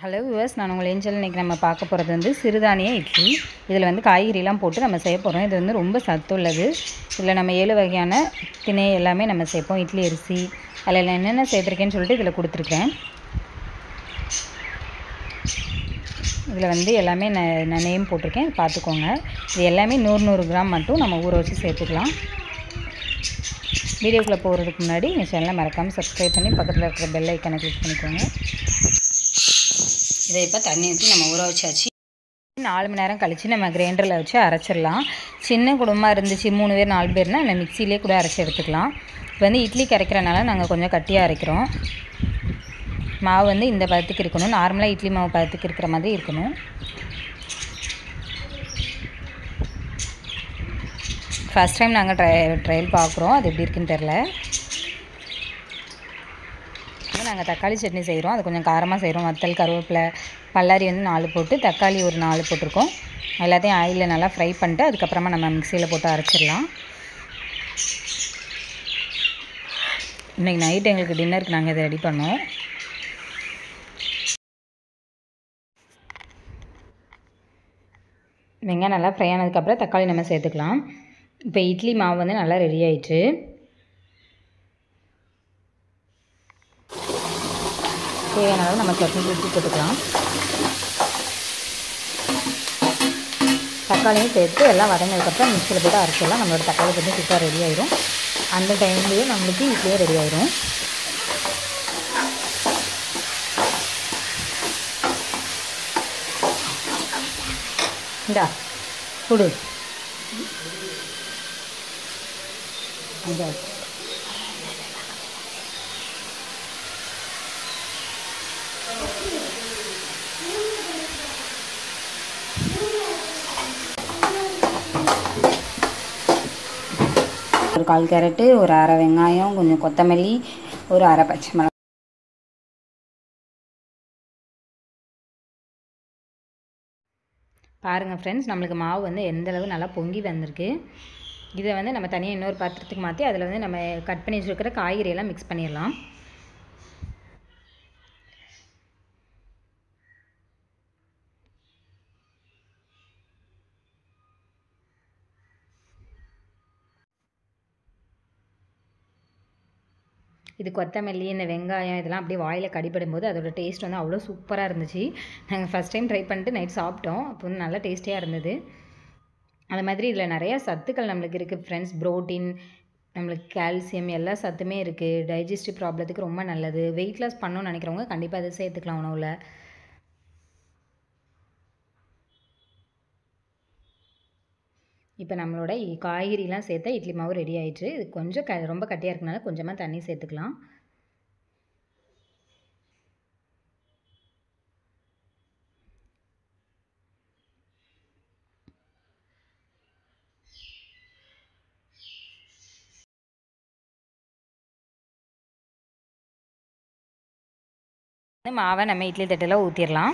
Hello viewers நான் உங்கள் angel இன்றைக்கி நம்ம பார்க்க போகிறது வந்து சிறுதானிய இட்லி இதில் வந்து காய்கறிலாம் போட்டு நம்ம செய்ய போகிறோம் இது வந்து ரொம்ப சத்துள்ளது இதில் நம்ம ஏழு வகையான திணை எல்லாமே நம்ம சேர்ப்போம் இட்லி அரிசி அதில் நான் என்னென்ன சேர்த்துருக்கேன்னு சொல்லிட்டு இதில் கொடுத்துருக்கேன் இதில் வந்து எல்லாமே நான் நான் நேம் போட்டிருக்கேன் பார்த்துக்கோங்க இது எல்லாமே நூறு நூறு கிராம் மட்டும் நம்ம ஊற வச்சு சேர்த்துக்கலாம் வீடியோக்குள்ளே போகிறதுக்கு முன்னாடி எங்கள் சேனலை மறக்காமல் சப்ஸ்கிரைப் பண்ணி பக்கத்தில் இருக்கிற பெல் ஐக்கனை கிளிக் பண்ணிக்கோங்க இதை இப்போ தண்ணி ஊற்றி நம்ம ஊற வச்சாச்சு நாலு மணி நேரம் கழித்து நம்ம கிரைண்டரில் வச்சு அரைச்சிடலாம் சின்ன குடும்பமாக இருந்துச்சு மூணு பேர் நாலு பேர்னால் நம்ம மிக்சிலே கூட அரைச்சி எடுத்துக்கலாம் இப்போ வந்து இட்லி கரைக்கிறனால நாங்கள் கொஞ்சம் கட்டியாக அரைக்கிறோம் மாவு வந்து இந்த பதத்துக்கு இருக்கணும் நார்மலாக இட்லி மாவு பதத்துக்கு இருக்கிற மாதிரி இருக்கணும் ஃபஸ்ட் டைம் நாங்கள் ட்ரை ட்ரையல் பார்க்குறோம் அது எப்படி இருக்குன்னு தெரில நாங்கள் தக்காளி சட்னி செய்கிறோம் அது கொஞ்சம் காரமாக செய்கிறோம் வத்தல் கருவேப்பிலை பல்லாரி வந்து நாலு போட்டு தக்காளி ஒரு நாலு போட்டிருக்கோம் எல்லாத்தையும் ஆயிலில் நல்லா ஃப்ரை பண்ணிட்டு அதுக்கப்புறமா நம்ம மிக்சியில் போட்டு அரைச்சிடலாம் இன்றைக்கி நைட் எங்களுக்கு டின்னருக்கு நாங்கள் இதை ரெடி பண்ணோம் வெங்காயம் நல்லா ஃப்ரை ஆனதுக்கப்புறம் தக்காளி நம்ம சேர்த்துக்கலாம் இப்போ இட்லி மாவு வந்து நல்லா ரெடி ஆயிடுச்சு தேவையான அளவு நம்ம சட்னி ஊற்றி போட்டுக்கலாம் தக்காளியும் சேர்த்து எல்லாம் வதங்கினதுக்கப்புறம் மிக்சியில் போட்டு அரைச்சிடலாம் நம்மளோட தக்காளி சட்னி சூப்பராக ரெடி ஆயிரும் அந்த டைம்லேயே நம்மளுக்கு இட்லியே ரெடி ஆயிரும் இந்தா கொடு இந்தா. ஒரு கால் கேரட்டு ஒரு அரை வெங்காயம் கொஞ்சம் கொத்தமல்லி ஒரு அரை பச்சை மிளகா பாருங்கள் ஃப்ரெண்ட்ஸ் நம்மளுக்கு மாவு வந்து எந்த அளவு நல்லா பொங்கி வந்திருக்கு இதை வந்து நம்ம தனியாக இன்னொரு பாத்திரத்துக்கு மாற்றி அதில் வந்து நம்ம கட் பண்ணி வச்சுருக்கிற காய்கறியெல்லாம் மிக்ஸ் பண்ணிடலாம் இது கொத்தமல்லி இந்த வெங்காயம் இதெல்லாம் அப்படியே வாயில் கடிப்படும் போது அதோட டேஸ்ட் வந்து அவ்வளோ சூப்பராக இருந்துச்சு நாங்கள் ஃபஸ்ட் டைம் ட்ரை பண்ணிட்டு நைட் சாப்பிட்டோம் அப்போ வந்து நல்லா டேஸ்டியாக இருந்தது அது மாதிரி இதில் நிறையா சத்துக்கள் நம்மளுக்கு இருக்குது ஃப்ரெண்ட்ஸ் ப்ரோட்டீன் நம்மளுக்கு கால்சியம் எல்லா சத்துமே இருக்குது டைஜஸ்டிவ் ப்ராப்ளத்துக்கு ரொம்ப நல்லது வெயிட் லாஸ் பண்ணணும்னு நினைக்கிறவங்க கண்டிப்பாக அதை சேர்த்துக்கலாம் உணவில் இப்போ நம்மளோட இ- காய்கறிலாம் சேர்த்தா இட்லி மாவு ரெடி ஆயிடுச்சு இது கொஞ்சம் க ரொம்ப கட்டியாக இருக்கனால கொஞ்சமாக தண்ணி சேர்த்துக்கலாம் இந்த மாவை நம்ம இட்லி தட்டில் ஊற்றிடலாம்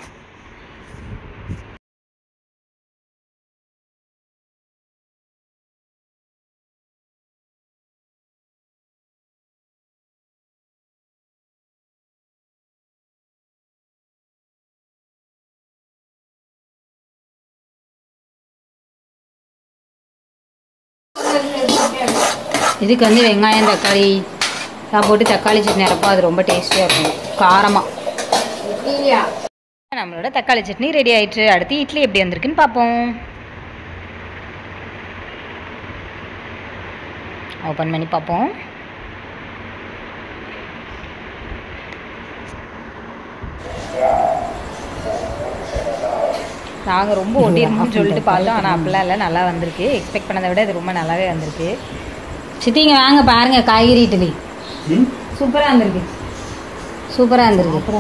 இதுக்கு வந்து வெங்காயம் தக்காளி எல்லாம் போட்டு தக்காளி சட்னி அரைப்போம் அது ரொம்ப டேஸ்டியாக இருக்கும் காரமாக நம்மளோட தக்காளி சட்னி ரெடி ஆயிடுச்சு அடுத்து இட்லி எப்படி வந்திருக்குன்னு பார்ப்போம் ஓப்பன் பண்ணி பார்ப்போம் நாங்கள் ரொம்ப ஒட்டிருமோன்னு சொல்லிட்டு பார்த்தோம் ஆனால் அப்படிலாம் இல்லை நல்லா வந்திருக்கு எக்ஸ்பெக்ட் பண்ணதை விட இது ரொம்ப நல்லாவே வந்திருக்கு சித்திங்க வாங்க பாருங்க காய்கறி இட்லி சூப்பராக வந்திருக்கு சூப்பராக வந்திருக்கு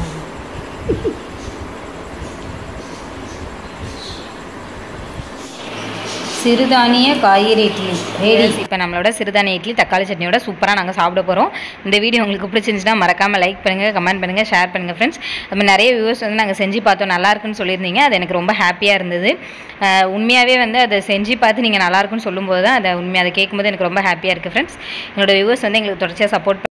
சிறுதானிய காய்கறி இட்லி ரெடி இப்போ நம்மளோட சிறுதானிய இட்லி தக்காளி சட்னியோட சூப்பராக நாங்கள் சாப்பிட போகிறோம் இந்த வீடியோ உங்களுக்கு பிடிச்சிருந்துச்சுன்னா மறக்காமல் லைக் பண்ணுங்கள் கமெண்ட் பண்ணுங்கள் ஷேர் பண்ணுங்கள் ஃப்ரெண்ட்ஸ் நம்ம நிறைய வியூவர்ஸ் வந்து நாங்கள் செஞ்சு பார்த்தோம் நல்லா இருக்குன்னு சொல்லியிருந்தீங்க அது எனக்கு ரொம்ப ஹாப்பியாக இருந்தது அஹ் உண்மையாகவே வந்து அதை செஞ்சு பார்த்து நீங்கள் நல்லா இருக்குன்னு சொல்லும்போது தான் அதை உண்மையாக அதை கேட்கும்போது எனக்கு ரொம்ப ஹாப்பியாக இருக்குது ஃப்ரெண்ட்ஸ் என்னோட வியூவர்ஸ் வந்து எங்களுக்கு தொடர்ச்சியாக சப்போர்ட்